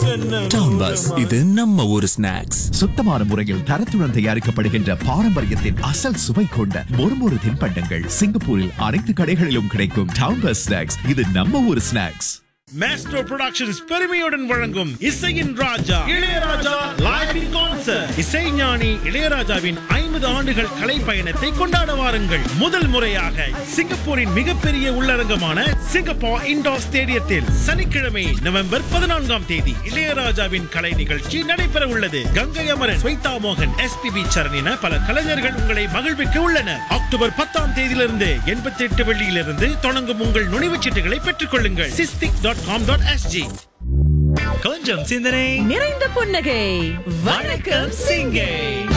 town bus இது நம்ம ஊரு ஸ்நாக்ஸ் சுத்தமான முறையில் தரத்துடன் தயாரிக்கப்படுகின்ற பாரம்பரியத்தின் அசல் சுவை கொண்ட மொறுமொறு தின்பண்டங்கள் சிங்கப்பூரில் அனைத்து கடைகளிலும் கிடைக்கும் டவுன் பஸ் ஸ்நாக்ஸ் இது நம்ம ஊர் ஸ்நாக்ஸ் மேஸ்ட்ரோ புரொடக்ஷன்ஸ் பெருமையுடன் வழங்கும் இசையின் Raja Ilaiyaraaja live in concert Isaignani இளையராஜாவின் ஐம்பது ஆண்டுகள் கலை பயணத்தை கொண்டாட வாருங்கள் முதல் முறையாக சிங்கப்பூரின் மிகப்பெரிய உள்ளரங்கமான சிங்கப்பூர் இண்டோர் ஸ்டேடியத்தில் சனிக்கிழமை நவம்பர் பதினான்காம் தேதி இளையராஜாவின் கலை நிகழ்ச்சி நடைபெற உள்ளது கங்கை அமரன் ஸ்வைதா மோகன் எஸ்பிபி சரண் என பல கலைஞர்கள் உங்களை மகிழ்விக்க உள்ளனர் அக்டோபர் பத்தாம் தேதியிலிருந்து எண்பத்தி எட்டு வெள்ளியிலிருந்து தொடங்கும் உங்கள் நுழைவுச் சீட்டுகளை பெற்றுக் கொள்ளுங்கள் SISTIC dot com dot SG கொஞ்சம் சிந்தனை நிறைந்த புன்னகை வணக்கம் சிங்கை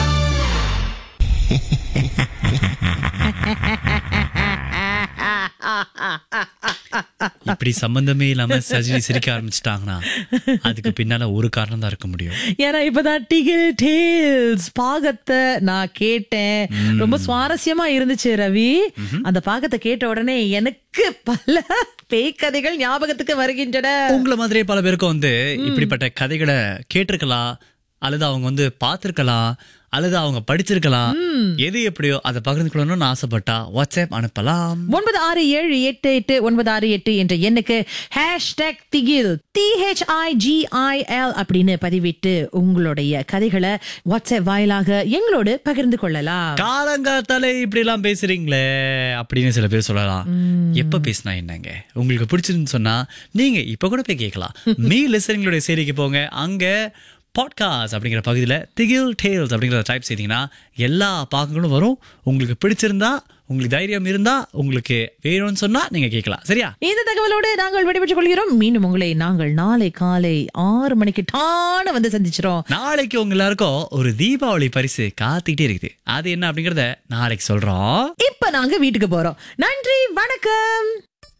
இப்படி சம்பந்தமே இல்லாம சஜினி சிரிக்க ஆரம்பிச்சிட்டாங்கன்னா அதுக்கு பின்னால ஒரு காரணம் தான் இருக்க முடியும் ஏன்னா இப்பதான் டிகில் டேல்ஸ் பாகத்தை நான் கேட்டேன் ரொம்ப சுவாரஸ்யமா இருந்துச்சு ரவி அந்த பாகத்தை கேட்ட உடனே எனக்கு பல பேய் கதைகள் ஞாபகத்துக்கு வருகின்றன உங்களை மாதிரியே பல பேருக்கும் வந்து இப்படிப்பட்ட கதைகளை கேட்டிருக்கலாம் அல்லது அவங்க வந்து பார்த்திருக்கலாம் அல்லது அவங்க படிச்சிருக்கலாம் எது எப்படியோ அதை பகிர்ந்து கொள்ளணும்னு ஆசைப்பட்டா வாட்ஸ்அப் அனுப்பலாம் ஒன்பது ஆறு ஏழு எட்டு எட்டு ஒன்பது ஆறு எட்டு என்ற எண்ணுக்கு ஹேஷ்டேக் திகில் டிஹெச்ஐஜிஐஎல் அப்படின்னு பதிவிட்டு உங்களுடைய கதைகளை வாட்ஸ்அப் வாயிலாக எங்களோடு பகிர்ந்து கொள்ளலாம் காலங்காத்தாலே இப்படி எல்லாம் பேசுறீங்களே அப்படின்னு சில பேர் சொல்லலாம் எப்ப பேசினா என்னங்க உங்களுக்கு பிடிச்சிருந்து சொன்னா நீங்க இப்ப கூட போய் கேட்கலாம் மீ லிசனிங்களுடைய செய்திக்கு போங்க அங்க பாட்காஸ்ட் அப்படிங்கிற பகுதியில் திகில் டேல்ஸ் அப்படிங்கிற டைப் செய்தீங்கன்னா எல்லா பாகங்களும் வரும் உங்களுக்கு பிடிச்சிருந்தா உங்களுக்கு தைரியம் இருந்தா உங்களுக்கு வேணும்னு சொன்னா நீங்க கேட்கலாம் சரியா இந்த தகவலோடு நாங்கள் விடைபெற்றுக் கொள்கிறோம் மீண்டும் உங்களை நாங்கள் நாளை காலை ஆறு மணிக்கு டான வந்து சந்திச்சிரோம் நாளைக்கு உங்க எல்லாருக்கும் ஒரு தீபாவளி பரிசு காத்துக்கிட்டே இருக்குது அது என்ன அப்படிங்கறத நாளைக்கு சொல்றோம் இப்ப நாங்க வீட்டுக்கு போறோம் நன்றி வணக்கம்